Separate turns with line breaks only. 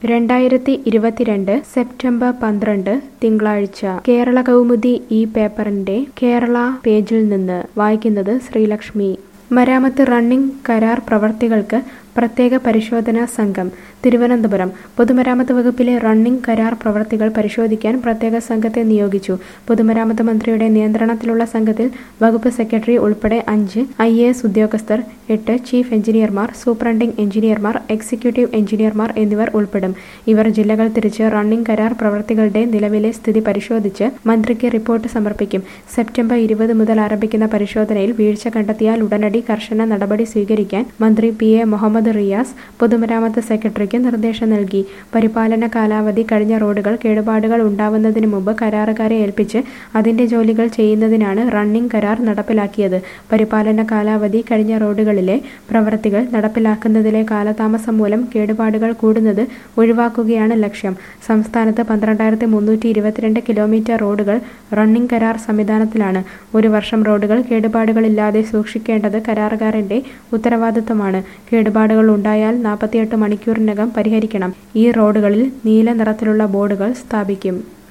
രണ്ടായിരത്തി ഇരുപത്തിരണ്ട് സെപ്റ്റംബർ പന്ത്രണ്ട് തിങ്കളാഴ്ച കേരള കൗമുദി ഈ പേപ്പറിന്റെ കേരള പേജിൽ നിന്ന് വായിക്കുന്നത് ശ്രീലക്ഷ്മി മരാമത്ത് റണ്ണിംഗ് കരാർ പ്രവർത്തികൾക്ക് പ്രത്യേക പരിശോധനാ സംഘം തിരുവനന്തപുരം പൊതുമരാമത്ത് വകുപ്പിലെ റണ്ണിംഗ് കരാർ പ്രവർത്തികൾ പരിശോധിക്കാൻ പ്രത്യേക സംഘത്തെ നിയോഗിച്ചു പൊതുമരാമത്ത് മന്ത്രിയുടെ നിയന്ത്രണത്തിലുള്ള സംഘത്തിൽ വകുപ്പ് സെക്രട്ടറി ഉൾപ്പെടെ അഞ്ച് ഐ എ എസ് ഉദ്യോഗസ്ഥർ എട്ട് ചീഫ് എഞ്ചിനീയർമാർ സൂപ്രണ്ടിംഗ് എഞ്ചിനീയർമാർ എക്സിക്യൂട്ടീവ് എഞ്ചിനീയർമാർ എന്നിവർ ഉൾപ്പെടും ഇവർ ജില്ലകൾ തിരിച്ച് റണ്ണിംഗ് കരാർ പ്രവർത്തികളുടെ നിലവിലെ സ്ഥിതി പരിശോധിച്ച് മന്ത്രിക്ക് റിപ്പോർട്ട് സമർപ്പിക്കും സെപ്റ്റംബർ ഇരുപത് മുതൽ ആരംഭിക്കുന്ന പരിശോധനയിൽ വീഴ്ച കണ്ടെത്തിയാൽ ഉടനടി കർശന നടപടി സ്വീകരിക്കാൻ മന്ത്രി പി എ മുഹമ്മദ് റിയാസ് പൊതുമരാമത്ത് സെക്രട്ടറിക്ക് നിർദ്ദേശം നൽകി പരിപാലന കാലാവധി കഴിഞ്ഞ റോഡുകൾ കേടുപാടുകൾ ഉണ്ടാവുന്നതിന് മുമ്പ് കരാറുകാരെ ഏൽപ്പിച്ച് അതിന്റെ ജോലികൾ ചെയ്യുന്നതിനാണ് റണ്ണിംഗ് കരാർ നടപ്പിലാക്കിയത് പരിപാലന കാലാവധി കഴിഞ്ഞ റോഡുകളിലെ പ്രവൃത്തികൾ നടപ്പിലാക്കുന്നതിലെ കാലതാമസം മൂലം കേടുപാടുകൾ കൂടുന്നത് ഒഴിവാക്കുകയാണ് ലക്ഷ്യം സംസ്ഥാനത്ത് പന്ത്രണ്ടായിരത്തി മുന്നൂറ്റി ഇരുപത്തിരണ്ട് കിലോമീറ്റർ റോഡുകൾ റണ്ണിംഗ് കരാർ സംവിധാനത്തിലാണ് ഒരു വർഷം റോഡുകൾ കേടുപാടുകളില്ലാതെ സൂക്ഷിക്കേണ്ടത് കരാറുകാരന്റെ ഉത്തരവാദിത്തമാണ് കേടുപാടുകൾ ഉണ്ടായാൽ നാൽപ്പത്തിയെട്ട് മണിക്കൂറിനകം പരിഹരിക്കണം ഈ റോഡുകളിൽ നീല നിറത്തിലുള്ള ബോർഡുകൾ സ്ഥാപിക്കും